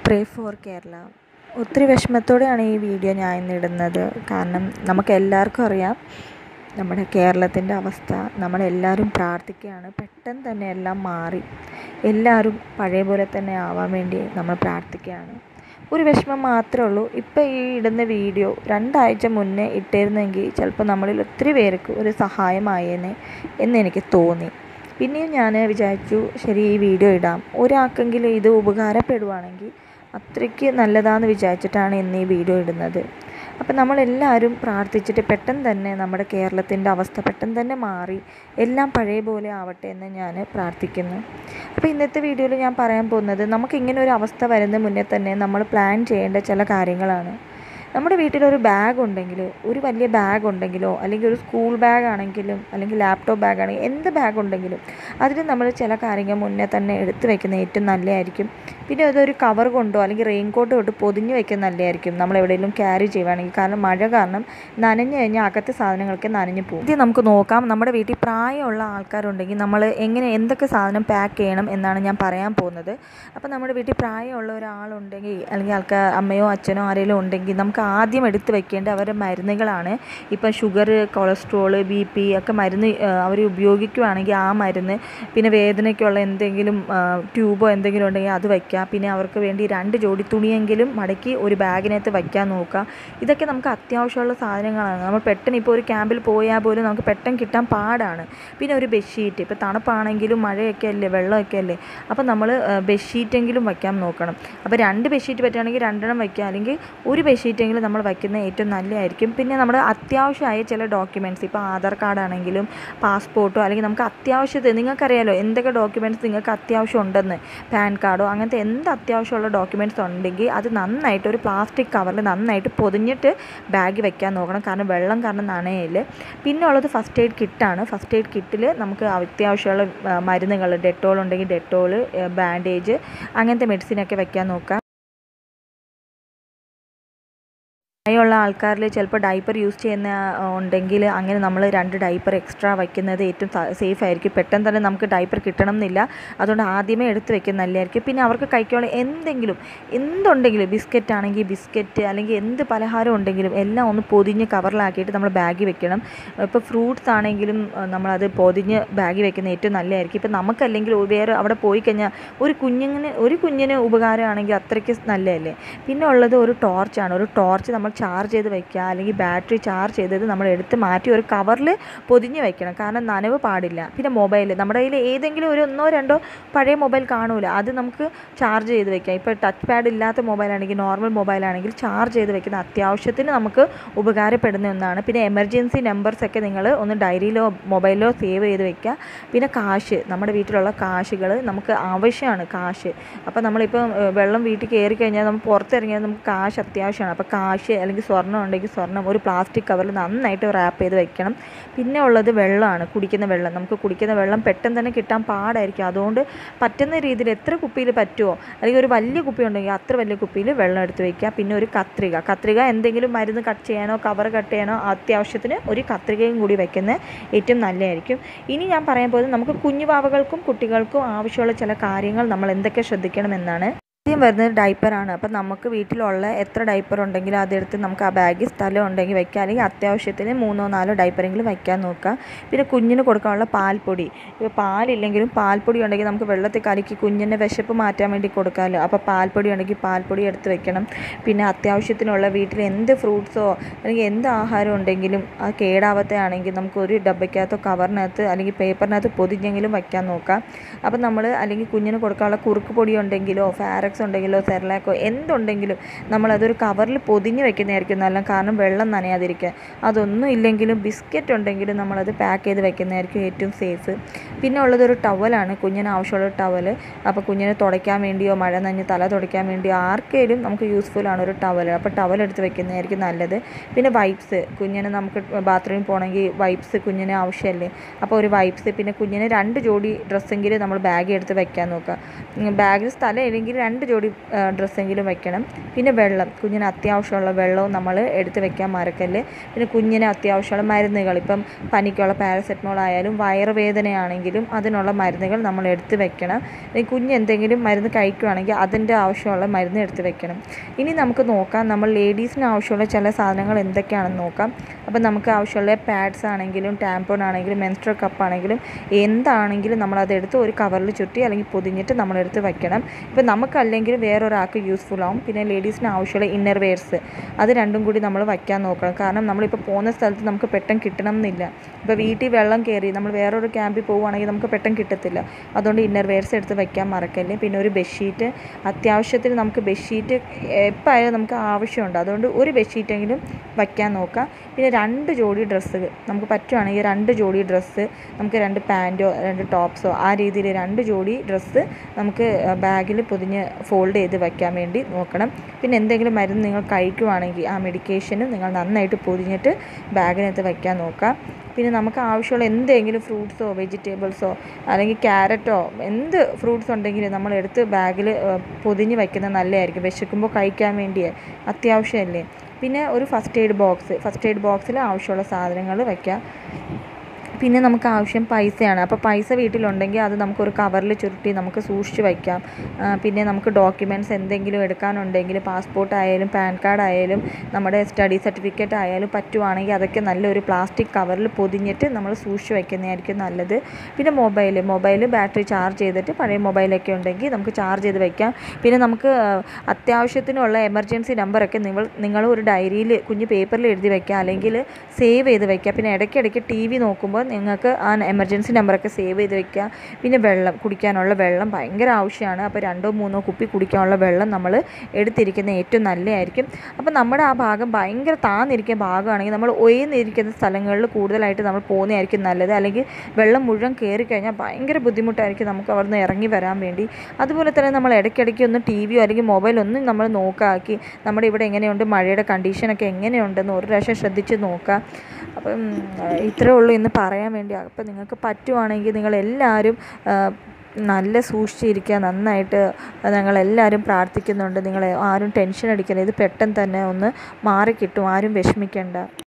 pray for Kerala ഒത്തിരി വിഷമത്തോടെയാണ് ഈ video ഞാൻ ഇന്ന് ഇടുന്നത് കാരണം നമുക്ക് എല്ലാവർക്കും അറിയാം നമ്മുടെ കേരളത്തിൻ്റെ അവസ്ഥ നമ്മളെല്ലാവരും പ്രാർത്ഥിക്കുകയാണ് പെട്ടെന്ന് തന്നെ എല്ലാം മാറി എല്ലാവരും പഴയ പോലെ തന്നെ ആവാൻ വേണ്ടി നമ്മൾ പ്രാർത്ഥിക്കുകയാണ് ഒരു വിഷമം മാത്രമേ ഉള്ളൂ ഇപ്പോൾ ഈ ഇടുന്ന വീഡിയോ രണ്ടാഴ്ച മുന്നേ ഇട്ടിരുന്നെങ്കിൽ ചിലപ്പോൾ നമ്മളിൽ ഒത്തിരി പേർക്ക് ഒരു സഹായമായേനെ എന്ന് എനിക്ക് തോന്നി പിന്നെയും ഞാൻ വിചാരിച്ചു ശരി ഈ വീഡിയോ ഇടാം ഒരാൾക്കെങ്കിലും ഇത് ഉപകാരപ്പെടുവാണെങ്കിൽ അത്രയ്ക്ക് നല്ലതാണെന്ന് വിചാരിച്ചിട്ടാണ് ഇന്ന് ഈ വീഡിയോ ഇടുന്നത് അപ്പം നമ്മളെല്ലാവരും പ്രാർത്ഥിച്ചിട്ട് പെട്ടെന്ന് തന്നെ നമ്മുടെ കേരളത്തിൻ്റെ അവസ്ഥ പെട്ടെന്ന് തന്നെ മാറി എല്ലാം പഴയ പോലെ ആവട്ടെ എന്ന് ഞാൻ പ്രാർത്ഥിക്കുന്നു അപ്പോൾ ഇന്നത്തെ വീഡിയോയിൽ ഞാൻ പറയാൻ പോകുന്നത് നമുക്ക് ഇങ്ങനെ ഒരു അവസ്ഥ വരുന്ന മുന്നേ തന്നെ നമ്മൾ പ്ലാൻ ചെയ്യേണ്ട ചില കാര്യങ്ങളാണ് നമ്മുടെ വീട്ടിലൊരു ബാഗ് ഉണ്ടെങ്കിൽ ഒരു വലിയ ബാഗ് ഉണ്ടെങ്കിലോ അല്ലെങ്കിൽ ഒരു സ്കൂൾ ബാഗ് ആണെങ്കിലും അല്ലെങ്കിൽ ലാപ്ടോപ്പ് ബാഗ് ആണെങ്കിലും എന്ത് ബാഗ് ഉണ്ടെങ്കിലും അതിൽ നമ്മൾ ചില കാര്യങ്ങൾ മുന്നേ തന്നെ എടുത്ത് വെക്കുന്നത് ഏറ്റവും നല്ലതായിരിക്കും പിന്നെ അതൊരു കവർ കൊണ്ടോ അല്ലെങ്കിൽ റെയിൻ കോട്ട് കൊണ്ട് പൊതിഞ്ഞ് വെക്കുന്നത് നല്ലതായിരിക്കും നമ്മൾ എവിടെയെങ്കിലും ക്യാരി ചെയ്യുവാണെങ്കിൽ കാരണം മഴ കാരണം നനഞ്ഞു കഴിഞ്ഞാൽ അകത്തെ സാധനങ്ങളൊക്കെ നനഞ്ഞു പോകും ഇത് നമുക്ക് നോക്കാം നമ്മുടെ വീട്ടിൽ പ്രായമുള്ള ആൾക്കാരുണ്ടെങ്കിൽ നമ്മൾ എങ്ങനെ എന്തൊക്കെ സാധനം പാക്ക് ചെയ്യണം എന്നാണ് ഞാൻ പറയാൻ പോകുന്നത് അപ്പോൾ നമ്മുടെ വീട്ടിൽ പ്രായമുള്ള ഒരാളുണ്ടെങ്കിൽ അല്ലെങ്കിൽ ആൾക്കാർ അമ്മയോ അച്ഛനോ ആരെങ്കിലും ഉണ്ടെങ്കിൽ നമുക്ക് ആദ്യം എടുത്ത് വെക്കേണ്ട അവരുടെ മരുന്നുകളാണ് ഇപ്പം ഷുഗർ കൊളസ്ട്രോൾ ബി പി ഒക്കെ മരുന്ന് അവർ ഉപയോഗിക്കുകയാണെങ്കിൽ ആ മരുന്ന് പിന്നെ വേദനയ്ക്കുള്ള എന്തെങ്കിലും ട്യൂബോ എന്തെങ്കിലും ഉണ്ടെങ്കിൽ അത് വയ്ക്കുക പിന്നെ അവർക്ക് വേണ്ടി രണ്ട് ജോഡി തുണിയെങ്കിലും മടക്കി ഒരു ബാഗിനകത്ത് വയ്ക്കാൻ നോക്കുക ഇതൊക്കെ നമുക്ക് അത്യാവശ്യമുള്ള സാധനങ്ങളാണ് നമ്മൾ പെട്ടെന്ന് ഇപ്പോൾ ഒരു ക്യാമ്പിൽ പോയാൽ പോലും നമുക്ക് പെട്ടെന്ന് കിട്ടാൻ പാടാണ് പിന്നെ ഒരു ബെഡ്ഷീറ്റ് ഇപ്പോൾ തണുപ്പാണെങ്കിലും മഴയൊക്കെ അല്ലേ വെള്ളമൊക്കെ അല്ലേ അപ്പോൾ നമ്മൾ ബെഡ്ഷീറ്റെങ്കിലും വയ്ക്കാൻ നോക്കണം അപ്പോൾ രണ്ട് ബെഡ്ഷീറ്റ് പറ്റുകയാണെങ്കിൽ രണ്ടെണ്ണം വയ്ക്കുക അല്ലെങ്കിൽ ഒരു ബെഡ്ഷീറ്റെങ്കിലും നമ്മൾ വയ്ക്കുന്നത് ഏറ്റവും നല്ലതായിരിക്കും പിന്നെ നമ്മുടെ അത്യാവശ്യമായ ചില ഡോക്യുമെൻറ്റ്സ് ഇപ്പോൾ ആധാർ കാർഡാണെങ്കിലും പാസ്പോർട്ടോ അല്ലെങ്കിൽ നമുക്ക് അത്യാവശ്യത്തെ നിങ്ങൾക്കറിയാലോ എന്തൊക്കെ ഡോക്യുമെൻറ്റ്സ് നിങ്ങൾക്ക് അത്യാവശ്യം ഉണ്ടെന്ന് പാൻ കാർഡോ അങ്ങനത്തെ എന്ത് അത്യാവശ്യമുള്ള ഡോക്യുമെൻറ്റ്സ് ഉണ്ടെങ്കിൽ അത് നന്നായിട്ട് ഒരു പ്ലാസ്റ്റിക് കവറിൽ നന്നായിട്ട് പൊതിഞ്ഞിട്ട് ബാഗ് വെക്കാൻ നോക്കണം കാരണം വെള്ളം കാരണം നനയില്ല പിന്നെ ഉള്ളത് ഫസ്റ്റ് എയ്ഡ് കിറ്റാണ് ഫസ്റ്റ് എയ്ഡ് കിറ്റിൽ നമുക്ക് അത്യാവശ്യമുള്ള മരുന്നുകൾ ഡെറ്റോൾ ഉണ്ടെങ്കിൽ ഡെറ്റോൾ ബാൻഡേജ് അങ്ങനത്തെ മെഡിസിനൊക്കെ വെക്കാൻ നോക്കാം പ്രായമുള്ള ആൾക്കാരിൽ ചിലപ്പോൾ ഡൈപ്പർ യൂസ് ചെയ്യുന്ന ഉണ്ടെങ്കിൽ അങ്ങനെ നമ്മൾ രണ്ട് ഡൈപ്പർ എക്സ്ട്രാ വയ്ക്കുന്നത് ഏറ്റവും സേഫ് ആയിരിക്കും പെട്ടെന്ന് തന്നെ നമുക്ക് ഡൈപ്പർ കിട്ടണം എന്നില്ല അതുകൊണ്ട് ആദ്യമേ എടുത്ത് വെക്കുന്നത് നല്ലതായിരിക്കും പിന്നെ അവർക്ക് കഴിക്കാനുള്ള എന്തെങ്കിലും എന്തുണ്ടെങ്കിലും ബിസ്ക്കറ്റ് ആണെങ്കിൽ ബിസ്ക്കറ്റ് അല്ലെങ്കിൽ എന്ത് പലഹാരം ഉണ്ടെങ്കിലും എല്ലാം ഒന്ന് പൊതിഞ്ഞ് കവറിലാക്കിയിട്ട് നമ്മൾ ബാഗിൽ വെക്കണം ഇപ്പോൾ ഫ്രൂട്ട്സ് ആണെങ്കിലും നമ്മളത് പൊതിഞ്ഞ് ബാഗിൽ വെക്കുന്നത് ഏറ്റവും നല്ലതായിരിക്കും ഇപ്പം നമുക്കല്ലെങ്കിൽ വേറെ അവിടെ പോയി കഴിഞ്ഞാൽ ഒരു കുഞ്ഞിന് ഒരു കുഞ്ഞിന് ഉപകാരമാണെങ്കിൽ അത്രയ്ക്ക് നല്ലതല്ലേ പിന്നെ ഉള്ളത് ഒരു ടോർച്ചാണ് ഒരു ടോർച്ച് നമ്മൾ ചാർജ് ചെയ്ത് വെക്കുക അല്ലെങ്കിൽ ബാറ്ററി ചാർജ് ചെയ്തത് നമ്മൾ എടുത്ത് മാറ്റി ഒരു കവറിൽ പൊതിഞ്ഞ് വെക്കണം കാരണം നനവ് പാടില്ല പിന്നെ മൊബൈൽ നമ്മുടെ കയ്യിൽ ഏതെങ്കിലും ഒരു ഒന്നോ രണ്ടോ പഴയ മൊബൈൽ കാണൂല അത് നമുക്ക് ചാർജ് ചെയ്ത് വെക്കാം ഇപ്പോൾ ടച്ച് പാഡ് ഇല്ലാത്ത മൊബൈലാണെങ്കിൽ നോർമൽ മൊബൈലാണെങ്കിൽ ചാർജ് ചെയ്ത് വെക്കുന്ന അത്യാവശ്യത്തിന് നമുക്ക് ഉപകാരപ്പെടുന്ന ഒന്നാണ് പിന്നെ എമർജൻസി നമ്പേഴ്സൊക്കെ നിങ്ങൾ ഒന്ന് ഡയറിയിലോ മൊബൈലിലോ സേവ് ചെയ്ത് വെക്കുക പിന്നെ കാശ് നമ്മുടെ വീട്ടിലുള്ള കാശുകൾ നമുക്ക് ആവശ്യമാണ് കാശ് അപ്പോൾ നമ്മളിപ്പോൾ വെള്ളം വീട്ടിൽ കയറി കഴിഞ്ഞാൽ നമ്മൾ പുറത്തിറങ്ങിയാൽ നമുക്ക് കാശ് അത്യാവശ്യമാണ് അപ്പോൾ കാശ് അല്ലെങ്കിൽ സ്വർണ്ണം ഉണ്ടെങ്കിൽ സ്വർണ്ണം ഒരു പ്ലാസ്റ്റിക് കവറിൽ നന്നായിട്ട് റാപ്പ് ചെയ്ത് വെക്കണം പിന്നെ ഉള്ളത് വെള്ളമാണ് കുടിക്കുന്ന വെള്ളം നമുക്ക് കുടിക്കുന്ന വെള്ളം പെട്ടെന്ന് തന്നെ കിട്ടാൻ പാടായിരിക്കും അതുകൊണ്ട് പറ്റുന്ന രീതിയിൽ എത്ര കുപ്പിയിൽ പറ്റുമോ അല്ലെങ്കിൽ ഒരു വലിയ കുപ്പി ഉണ്ടെങ്കിൽ അത്ര വലിയ കുപ്പിയിൽ വെള്ളം എടുത്ത് വയ്ക്കുക പിന്നെ ഒരു കത്രിക കത്രിക എന്തെങ്കിലും മരുന്ന് കട്ട് ചെയ്യാനോ കവർ കട്ട് ചെയ്യാനോ അത്യാവശ്യത്തിന് ഒരു കത്രികയും കൂടി വെക്കുന്നത് ഏറ്റവും നല്ലതായിരിക്കും ഇനി ഞാൻ പറയാൻ പോകുന്നത് നമുക്ക് കുഞ്ഞുപാവകൾക്കും കുട്ടികൾക്കും ആവശ്യമുള്ള ചില കാര്യങ്ങൾ നമ്മൾ എന്തൊക്കെ ശ്രദ്ധിക്കണമെന്നാണ് ആദ്യം വരുന്നത് ഡൈപ്പറാണ് അപ്പം നമുക്ക് വീട്ടിലുള്ള എത്ര ഡൈപ്പർ ഉണ്ടെങ്കിലും അതെടുത്ത് നമുക്ക് ആ ബാഗിൽ സ്ഥലം ഉണ്ടെങ്കിൽ വെക്കുക അല്ലെങ്കിൽ അത്യാവശ്യത്തിന് മൂന്നോ നാലോ ഡൈപ്പറെങ്കിലും വയ്ക്കാൻ നോക്കുക പിന്നെ കുഞ്ഞിന് കൊടുക്കാനുള്ള പാൽപ്പൊടി ഇപ്പോൾ പാലില്ലെങ്കിലും പാൽപ്പൊടി ഉണ്ടെങ്കിൽ നമുക്ക് വെള്ളത്തിൽ കലക്കി കുഞ്ഞിൻ്റെ വിശപ്പ് മാറ്റാൻ വേണ്ടി കൊടുക്കാമല്ലോ അപ്പോൾ പാൽപ്പൊടി ഉണ്ടെങ്കിൽ പാൽപ്പൊടി എടുത്ത് വെക്കണം പിന്നെ അത്യാവശ്യത്തിനുള്ള വീട്ടിൽ എന്ത് ഫ്രൂട്ട്സോ അല്ലെങ്കിൽ എന്ത് ആഹാരം ഉണ്ടെങ്കിലും അത് കേടാവാത്ത ആണെങ്കിൽ നമുക്ക് ഒരു ഡബ്ബയ്ക്കകത്തോ കവറിനകത്ത് അല്ലെങ്കിൽ പേപ്പറിനകത്ത് പൊതിഞ്ഞെങ്കിലും വയ്ക്കാൻ നോക്കാം അപ്പം നമ്മൾ അല്ലെങ്കിൽ കുഞ്ഞിന് കൊടുക്കാനുള്ള കുറുക്ക് പൊടി ഉണ്ടെങ്കിലോ ഫാരക്സ് ഉണ്ടെങ്കിലോ സെർലാക്കോ എന്തുണ്ടെങ്കിലും നമ്മളതൊരു കവറിൽ പൊതിഞ്ഞ് വെക്കുന്നതായിരിക്കും നല്ല കാരണം വെള്ളം നനയാതിരിക്കാൻ അതൊന്നും ഇല്ലെങ്കിലും ബിസ്ക്കറ്റ് ഉണ്ടെങ്കിലും നമ്മളത് പാക്ക് ചെയ്ത് വെക്കുന്നതായിരിക്കും ഏറ്റവും സേഫ് പിന്നെ ഉള്ളത് ഒരു ടവലാണ് കുഞ്ഞിന് ആവശ്യമുള്ള ടവൽ അപ്പോൾ കുഞ്ഞിനെ തുടയ്ക്കാൻ വേണ്ടിയോ മഴ നനഞ്ഞ് തല തുടയ്ക്കാൻ വേണ്ടിയോ ആർക്കെങ്കിലും നമുക്ക് യൂസ്ഫുൾ ആണ് ഒരു ടവൽ അപ്പോൾ ടവൽ എടുത്ത് വെക്കുന്നതായിരിക്കും നല്ലത് പിന്നെ വൈപ്സ് കുഞ്ഞിന് നമുക്ക് ബാത്റൂമിൽ പോകണമെങ്കിൽ വൈപ്സ് കുഞ്ഞിന് ആവശ്യമല്ലേ അപ്പോൾ ഒരു വൈപ്സ് പിന്നെ കുഞ്ഞിന് രണ്ട് ജോഡി ഡ്രസ്സെങ്കിലും നമ്മൾ ബാഗ് എടുത്ത് വെക്കാൻ നോക്കുക ബാഗിൽ സ്ഥലം ഇല്ലെങ്കിൽ രണ്ട് ജോഡി ഡ്രസ്സെങ്കിലും വെക്കണം പിന്നെ വെള്ളം കുഞ്ഞിന് അത്യാവശ്യമുള്ള വെള്ളവും നമ്മൾ എടുത്ത് വെക്കാൻ മറക്കല്ല് പിന്നെ കുഞ്ഞിന് അത്യാവശ്യമുള്ള മരുന്നുകൾ ഇപ്പം പനിക്കുള്ള പാരസെറ്റമോൾ ആയാലും വയറുവേദനയാണെങ്കിലും അതിനുള്ള മരുന്നുകൾ നമ്മൾ എടുത്ത് വെക്കണം ഇനി കുഞ്ഞ് എന്തെങ്കിലും മരുന്ന് കഴിക്കുകയാണെങ്കിൽ അതിൻ്റെ ആവശ്യമുള്ള മരുന്ന് എടുത്ത് വെക്കണം ഇനി നമുക്ക് നോക്കാം നമ്മൾ ലേഡീസിന് ആവശ്യമുള്ള ചില സാധനങ്ങൾ എന്തൊക്കെയാണെന്ന് നോക്കാം അപ്പം നമുക്ക് ആവശ്യമുള്ള പാഡ്സ് ആണെങ്കിലും ടാമ്പോൺ ആണെങ്കിലും മെൻസ്ട്രൽ കപ്പ് ആണെങ്കിലും എന്താണെങ്കിലും നമ്മളതെടുത്ത് ഒരു കവറിൽ ചുറ്റി അല്ലെങ്കിൽ പൊതിഞ്ഞിട്ട് നമ്മളെടുത്ത് വെക്കണം ഇപ്പം നമുക്കല്ലെങ്കിൽ വേറൊരാൾക്ക് യൂസ്ഫുൾ ആവും പിന്നെ ലേഡീസിന് ആവശ്യമുള്ള ഇന്നർ വെയർസ് അത് രണ്ടും കൂടി നമ്മൾ വയ്ക്കാൻ നോക്കണം കാരണം നമ്മളിപ്പോൾ പോകുന്ന സ്ഥലത്ത് നമുക്ക് പെട്ടെന്ന് കിട്ടണം എന്നില്ല ഇപ്പോൾ വീട്ടിൽ വെള്ളം കയറി നമ്മൾ വേറൊരു ക്യാമ്പിൽ പോവുകയാണെങ്കിൽ നമുക്ക് പെട്ടെന്ന് കിട്ടത്തില്ല അതുകൊണ്ട് ഇന്നർ വെയർസ് എടുത്ത് വയ്ക്കാൻ മറക്കല്ലേ പിന്നെ ഒരു ബെഡ്ഷീറ്റ് അത്യാവശ്യത്തിന് നമുക്ക് ബെഡ്ഷീറ്റ് എപ്പോഴായാലും നമുക്ക് ആവശ്യമുണ്ട് അതുകൊണ്ട് ഒരു ബെഡ്ഷീറ്റെങ്കിലും വയ്ക്കാൻ നോക്കാം പിന്നെ രണ്ട് ജോഡി ഡ്രസ്സുകൾ നമുക്ക് പറ്റുവാണെങ്കിൽ രണ്ട് ജോഡി ഡ്രസ്സ് നമുക്ക് രണ്ട് പാൻറ്റോ രണ്ട് ടോപ്സോ ആ രീതിയിൽ രണ്ട് ജോഡി ഡ്രസ്സ് നമുക്ക് ബാഗിൽ പൊതിഞ്ഞ് ഫോൾഡ് ചെയ്ത് വയ്ക്കാൻ വേണ്ടി നോക്കണം പിന്നെ എന്തെങ്കിലും മരുന്ന് നിങ്ങൾ കഴിക്കുവാണെങ്കിൽ ആ മെഡിക്കേഷനും നിങ്ങൾ നന്നായിട്ട് പൊതിഞ്ഞിട്ട് ബാഗിനകത്ത് വയ്ക്കാൻ നോക്കാം പിന്നെ നമുക്ക് ആവശ്യമുള്ള എന്തെങ്കിലും ഫ്രൂട്ട്സോ വെജിറ്റബിൾസോ അല്ലെങ്കിൽ ക്യാരറ്റോ എന്ത് ഫ്രൂട്ട്സ് ഉണ്ടെങ്കിലും നമ്മൾ എടുത്ത് ബാഗിൽ പൊതിഞ്ഞ് വയ്ക്കുന്നത് നല്ലതായിരിക്കും വിശക്കുമ്പോൾ കഴിക്കാൻ വേണ്ടി അത്യാവശ്യമല്ലേ പിന്നെ ഒരു first aid box first aid ബോക്സിൽ ആവശ്യമുള്ള സാധനങ്ങൾ വയ്ക്കുക പിന്നെ നമുക്ക് ആവശ്യം പൈസയാണ് അപ്പോൾ പൈസ വീട്ടിലുണ്ടെങ്കിൽ അത് നമുക്കൊരു കവറിൽ ചുരുട്ടി നമുക്ക് സൂക്ഷിച്ച് വയ്ക്കാം ആ, പിന്നെ നമുക്ക് ഡോക്യുമെൻറ്റ്സ് എന്തെങ്കിലും എടുക്കാനുണ്ടെങ്കിൽ പാസ്പോർട്ട് ആയാലും പാൻ കാർഡ് ആയാലും നമ്മുടെ സ്റ്റഡി സർട്ടിഫിക്കറ്റ് ആയാലും പറ്റുവാണെങ്കിൽ അതൊക്കെ നല്ലൊരു പ്ലാസ്റ്റിക് കവറിൽ പൊതിഞ്ഞിട്ട് നമ്മൾ സൂക്ഷിച്ച് വയ്ക്കുന്നതായിരിക്കും നല്ലത് പിന്നെ മൊബൈൽ മൊബൈൽ ബാറ്ററി ചാർജ് ചെയ്തിട്ട് പഴയ മൊബൈലൊക്കെ ഉണ്ടെങ്കിൽ നമുക്ക് ചാർജ് ചെയ്ത് വയ്ക്കാം പിന്നെ നമുക്ക് ആ, അത്യാവശ്യത്തിനുള്ള എമർജൻസി നമ്പറൊക്കെ നിങ്ങൾ നിങ്ങൾ ഒരു ഡയറിയിൽ കുഞ്ഞ് പേപ്പറിൽ എഴുതി വയ്ക്കുക അല്ലെങ്കിൽ സേവ് ചെയ്ത് വയ്ക്കുക പിന്നെ ഇടയ്ക്കിടയ്ക്ക് ടി വി നോക്കുമ്പോൾ നിങ്ങൾക്ക് ആ എമർജൻസി നമ്പറൊക്കെ സേവ് ചെയ്ത് വയ്ക്കുക പിന്നെ വെള്ളം കുടിക്കാനുള്ള വെള്ളം ഭയങ്കര ആവശ്യമാണ് അപ്പോൾ രണ്ടോ മൂന്നോ കുപ്പി കുടിക്കാനുള്ള വെള്ളം നമ്മൾ എടുത്തിരിക്കുന്ന ഏറ്റവും നല്ലതായിരിക്കും അപ്പോൾ നമ്മുടെ ആ ഭാഗം ഭയങ്കര താന്നിരിക്കുന്ന ഭാഗമാണെങ്കിൽ നമ്മൾ ഒയർന്നിരിക്കുന്ന സ്ഥലങ്ങളിൽ കൂടുതലായിട്ട് നമ്മൾ പോകുന്നതായിരിക്കും നല്ലത് അല്ലെങ്കിൽ വെള്ളം മുഴുവൻ കയറി കഴിഞ്ഞാൽ ഭയങ്കര ബുദ്ധിമുട്ടായിരിക്കും നമുക്ക് അവിടെ നിന്ന് ഇറങ്ങി വരാൻ വേണ്ടി അതുപോലെ തന്നെ നമ്മൾ ഇടയ്ക്കിടയ്ക്ക് ഒന്ന് ടി വിയോ അല്ലെങ്കിൽ മൊബൈൽ ഒന്നും നമ്മൾ നോക്കാക്കി നമ്മുടെ ഇവിടെ എങ്ങനെയുണ്ട് മഴയുടെ കണ്ടീഷനൊക്കെ എങ്ങനെയുണ്ടെന്ന് ഒരു പ്രാവശ്യം ശ്രദ്ധിച്ച് നോക്കുക അപ്പം ഇത്രേ ഉള്ളൂ ഇന്ന് പറയാൻ വേണ്ടി അപ്പം നിങ്ങൾക്ക് പറ്റുവാണെങ്കിൽ നിങ്ങളെല്ലാവരും ആ, നല്ല സൂക്ഷിച്ചിരിക്കുക നന്നായിട്ട് ഞങ്ങളെല്ലാവരും പ്രാർത്ഥിക്കുന്നുണ്ട് നിങ്ങൾ ആരും ടെൻഷൻ അടിക്കരുത് ഇത് പെട്ടെന്ന് തന്നെ ഒന്ന് മാറിക്കിട്ടും ആരും വിഷമിക്കേണ്ട